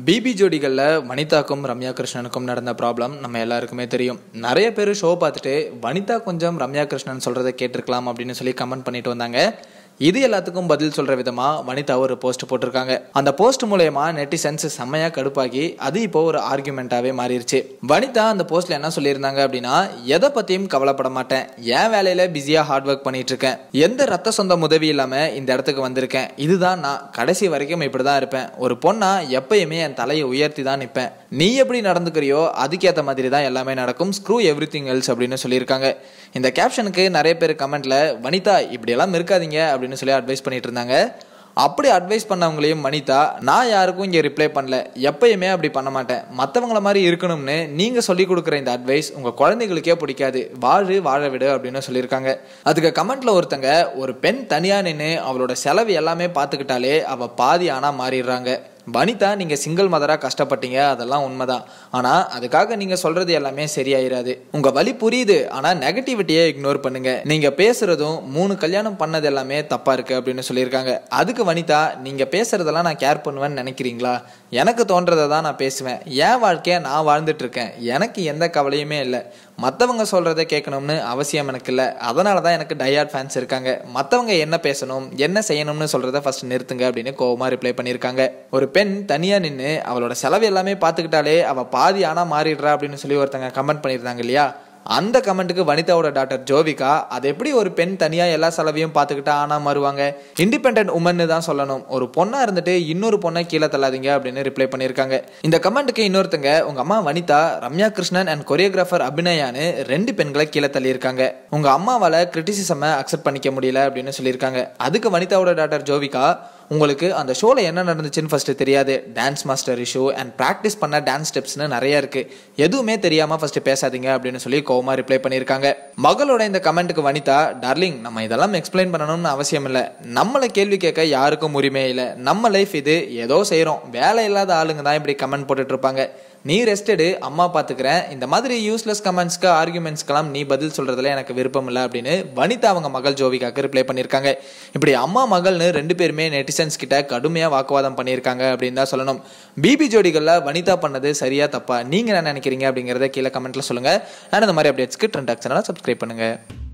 BP ஜோடிகளில் வனிதாக்கும் Ramya கிருஷ்ணனுக்கும் நடந்த problem நம்ம எல்லாருக்குமே தெரியும் நிறைய பேர் ஷோ பார்த்துட்டு வனிதா கொஞ்சம் ரம்யா கிருஷ்ணன் சொல்கிறத கேட்டிருக்கலாம் அப்படின்னு சொல்லி கமெண்ட் பண்ணிட்டு வந்தாங்க இது எல்லாத்துக்கும் பதில் சொல்கிற விதமாக வனிதா ஒரு போஸ்ட் போட்டிருக்காங்க அந்த போஸ்ட் மூலயமா நெட்டிசன்ஸ் செம்மையாக கடுப்பாகி அது இப்போ ஒரு ஆர்குமெண்ட்டாகவே மாறிடுச்சு வனிதா அந்த போஸ்ட்டில் என்ன சொல்லியிருந்தாங்க அப்படின்னா எதை பற்றியும் கவலைப்பட மாட்டேன் என் வேலையில் பிஸியாக ஹார்ட் ஒர்க் பண்ணிட்டு இருக்கேன் எந்த ரத்த சொந்தம் உதவி இல்லாமல் இந்த இடத்துக்கு வந்திருக்கேன் இதுதான் நான் கடைசி வரைக்கும் இப்படி தான் இருப்பேன் ஒரு பொண்ணா எப்பயுமே என் தலையை உயர்த்தி தான் நிற்பேன் நீ எப்படி நடந்துக்கிறியோ அதுக்கேற்ற மாதிரி தான் எல்லாமே நடக்கும் ஸ்க்ரூ எவ்ரி திங் எல்ஸ் அப்படின்னு சொல்லியிருக்காங்க இந்த கேப்ஷனுக்கு நிறைய பேர் கமெண்ட்ல வனிதா இப்படியெல்லாம் இருக்காதீங்க அப்படின்னு சொல்லி அட்வைஸ் பண்ணிட்டு இருந்தாங்க அப்படி அட்வைஸ் பண்ணவங்களையும் வனிதா நான் யாருக்கும் இங்கே ரிப்ளை பண்ணல எப்பயுமே அப்படி பண்ண மாட்டேன் மற்றவங்கள மாதிரி இருக்கணும்னு நீங்கள் சொல்லி கொடுக்குற இந்த அட்வைஸ் உங்கள் குழந்தைகளுக்கே பிடிக்காது வாழு வாழ விடு அப்படின்னு சொல்லியிருக்காங்க அதுக்கு கமெண்ட்ல ஒருத்தங்க ஒரு பெண் தனியாக நின்று அவளோட செலவு எல்லாமே பார்த்துக்கிட்டாலே அவள் பாதி ஆனால் மாறிடுறாங்க வனிதா நீங்கள் சிங்கிள் மதராக கஷ்டப்பட்டீங்க அதெல்லாம் உண்மைதான் ஆனால் அதுக்காக நீங்கள் சொல்கிறது எல்லாமே சரியாயிராது உங்கள் வழி புரியுது ஆனால் நெகட்டிவிட்டியை இக்னோர் பண்ணுங்க நீங்கள் பேசுகிறதும் மூணு கல்யாணம் பண்ணது எல்லாமே தப்பாக இருக்குது அப்படின்னு சொல்லியிருக்காங்க அதுக்கு வனிதா நீங்கள் பேசுகிறதெல்லாம் நான் கேர் பண்ணுவேன்னு நினைக்கிறீங்களா எனக்கு தோன்றதை தான் நான் பேசுவேன் என் வாழ்க்கையை நான் வாழ்ந்துட்டு இருக்கேன் எனக்கு எந்த கவலையுமே இல்லை மற்றவங்க சொல்கிறத கேட்கணும்னு அவசியம் எனக்கு இல்லை அதனால தான் எனக்கு டயாட் ஃபேன்ஸ் இருக்காங்க மற்றவங்க என்ன பேசணும் என்ன செய்யணும்னு சொல்கிறத ஃபர்ஸ்ட் நிறுத்துங்க அப்படின்னு கோவமாக ரிப்ளை பண்ணியிருக்காங்க ஒரு பெண் தனியாக நின்று அவளோட செலவு எல்லாமே பார்த்துக்கிட்டாலே அவள் பாதி ஆனால் மாறிடுறா அப்படின்னு சொல்லி ஒருத்தங்க கமெண்ட் பண்ணியிருந்தாங்க இல்லையா அந்த கமெண்ட்டுக்கு வனிதாவோட டாக்டர் ஜோவிகா அது எப்படி ஒரு பெண் தனியாக எல்லா செலவையும் பார்த்துக்கிட்டா ஆனால் மாறுவாங்க இண்டிபெண்ட் உமன்னு தான் சொல்லணும் ஒரு பொண்ணாக இருந்துட்டு இன்னொரு பொண்ணை கீழே தள்ளாதீங்க அப்படின்னு ரிப்ளை பண்ணியிருக்காங்க இந்த கமெண்ட்டுக்கு இன்னொருத்தங்க உங்கள் அம்மா வனிதா ரம்யா கிருஷ்ணன் அண்ட் கொரியோகிராஃபர் அபிநயான்னு ரெண்டு பெண்களை கீழே தள்ளியிருக்காங்க உங்கள் அம்மாவால் கிரிட்டிசிசமை அக்செப்ட் பண்ணிக்க முடியல அப்படின்னு சொல்லியிருக்காங்க அதுக்கு வனிதாவோட டாக்டர் ஜோவிகா உங்களுக்கு அந்த ஷோவில் என்ன நடந்துச்சுன்னு ஃபஸ்ட்டு தெரியாது dance master issue and practice பண்ண டான்ஸ் ஸ்டெப்ஸ்னு நிறைய இருக்குது எதுவுமே தெரியாமல் ஃபஸ்ட்டு பேசாதீங்க அப்படின்னு சொல்லி கோவமாக ரிப்ளை பண்ணியிருக்காங்க மகளோட இந்த கமெண்ட்டுக்கு வனிதா டார்லிங் நம்ம இதெல்லாம் எக்ஸ்பிளைன் பண்ணணும்னு அவசியம் இல்லை நம்மளை கேள்வி கேட்க யாருக்கும் உரிமை இல்லை நம்ம லைஃப் இது ஏதோ செய்கிறோம் வேலை இல்லாத ஆளுங்க தான் இப்படி கமெண்ட் போட்டுட்டு இருப்பாங்க நீ ரெஸ்டடு அம்மா பார்த்துக்கிறேன் இந்த மாதிரி யூஸ்லெஸ் கமெண்ட்ஸ்க்கு ஆர்குமெண்ட்ஸ்க்கெல்லாம் நீ பதில் சொல்கிறதுல எனக்கு விருப்பம் இல்லை அப்படின்னு வனிதா அவங்க மகள் ஜோவிகாக்கு ரிப்ளை பண்ணியிருக்காங்க இப்படி அம்மா மகள்னு ரெண்டு பேருமே நெட்டிசன்ஸ் கிட்ட கடுமையாக வாக்குவாதம் பண்ணியிருக்காங்க அப்படின்னு தான் சொல்லணும் பிபி ஜோடிகளில் வனிதா பண்ணது சரியா தப்பா நீங்கள் என்ன நினைக்கிறீங்க அப்படிங்கிறத கீழே கமெண்ட்டில் சொல்லுங்கள் நான் இந்த மாதிரி அப்டேட்ஸ்க்கு ட்ரெண்ட் ஆக்ஷனாக சப்ஸ்கிரைப் பண்ணுங்கள்